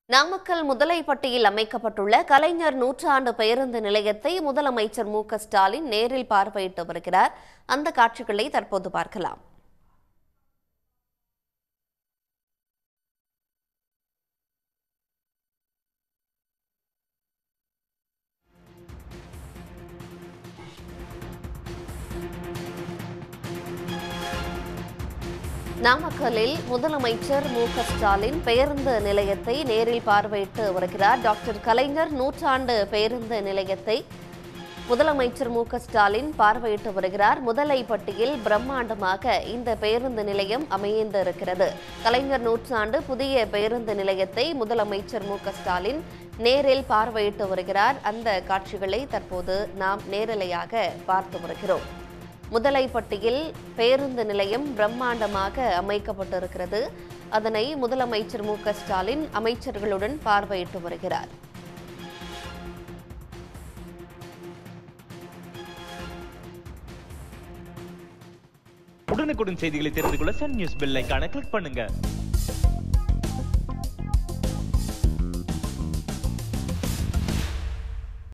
நாமக்கல் முதலைப்பட்டியில் அமைக்கப்பட்டுள்ள கலைஞர் நூற்றாண்டு பேருந்து நிலையத்தை முதலமைச்சர் மு க ஸ்டாலின் நேரில் பார்வையிட்டு வருகிறார் அந்த காட்சிகளை தற்போது பார்க்கலாம் நாமக்கல்லில் முதலமைச்சர் மு க ஸ்டாலின் பேருந்து நிலையத்தை நேரில் பார்வையிட்டு வருகிறார் டாக்டர் கலைஞர் நூற்றாண்டு பேருந்து நிலையத்தை முதலமைச்சர் மு க ஸ்டாலின் பார்வையிட்டு வருகிறார் முதலைப்பட்டியில் பிரம்மாண்டமாக இந்த பேருந்து நிலையம் அமைந்திருக்கிறது கலைஞர் நூற்றாண்டு புதிய பேருந்து நிலையத்தை முதலமைச்சர் மு க ஸ்டாலின் நேரில் பார்வையிட்டு வருகிறார் அந்த காட்சிகளை தற்போது நாம் நேரலையாக பார்த்து வருகிறோம் முதலைப்பட்டியில் பேருந்து நிலையம் பிரம்மாண்டமாக அமைக்கப்பட்டிருக்கிறது அதனை முதலமைச்சர் மு க ஸ்டாலின் அமைச்சர்களுடன் பார்வையிட்டு வருகிறார் உடனுக்குடன் செய்திகளை தெரிந்து கொள்ள சன் நியூஸ் பெல் ஐகானை கிளிக் பண்ணுங்க